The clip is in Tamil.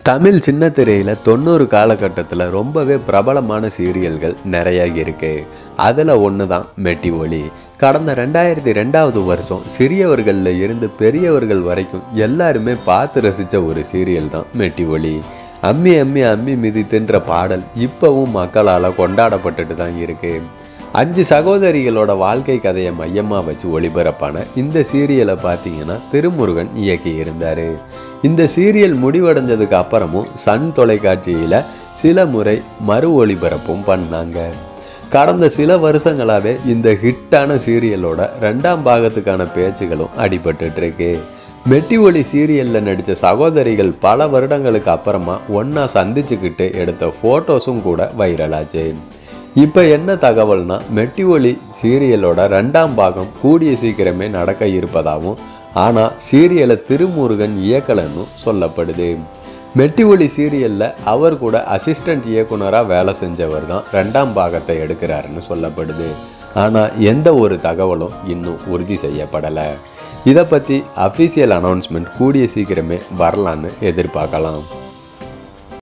தமிழ் சின்ன திரையில் தொண்ணூறு காலகட்டத்தில் ரொம்பவே பிரபலமான சீரியல்கள் நிறைய இருக்கு அதில் ஒன்று தான் மெட்டி ஒலி கடந்த ரெண்டாயிரத்தி ரெண்டாவது வருஷம் சிறியவர்களில் இருந்து பெரியவர்கள் வரைக்கும் எல்லாருமே பார்த்து ரசித்த ஒரு சீரியல் தான் மெட்டி ஒலி அம்மி அம்மி அம்மி மிதித்துன்ற பாடல் இப்போவும் மக்களால் கொண்டாடப்பட்டுட்டு தான் இருக்கு அஞ்சு சகோதரிகளோட வாழ்க்கை கதையை மையமாக வச்சு ஒளிபரப்பான இந்த சீரியலை பார்த்தீங்கன்னா திருமுருகன் இயக்கி இருந்தார் இந்த சீரியல் முடிவடைஞ்சதுக்கு அப்புறமும் சன் தொலைக்காட்சியில் சில முறை மறு ஒளிபரப்பும் பண்ணாங்க கடந்த சில வருஷங்களாகவே இந்த ஹிட்டான சீரியலோட ரெண்டாம் பாகத்துக்கான பேச்சுகளும் அடிபட்டுட்டு இருக்கு மெட்டி ஒலி சீரியலில் நடித்த சகோதரிகள் பல வருடங்களுக்கு அப்புறமா ஒன்றா சந்திச்சுக்கிட்டு எடுத்த ஃபோட்டோஸும் கூட வைரலாச்சு இப்போ என்ன தகவல்னா மெட்டி ஒலி சீரியலோட ரெண்டாம் பாகம் கூடிய சீக்கிரமே நடக்க இருப்பதாகவும் ஆனால் சீரியலை திருமுருகன் இயக்கலன்னு சொல்லப்படுது மெட்டி ஒலி சீரியலில் அவர் கூட அசிஸ்டன்ட் இயக்குனராக வேலை செஞ்சவர் தான் ரெண்டாம் பாகத்தை எடுக்கிறாருன்னு சொல்லப்படுது ஆனால் எந்த ஒரு தகவலும் இன்னும் உறுதி செய்யப்படலை இதை பற்றி அஃபிஷியல் அனௌன்ஸ்மெண்ட் கூடிய சீக்கிரமே வரலான்னு எதிர்பார்க்கலாம்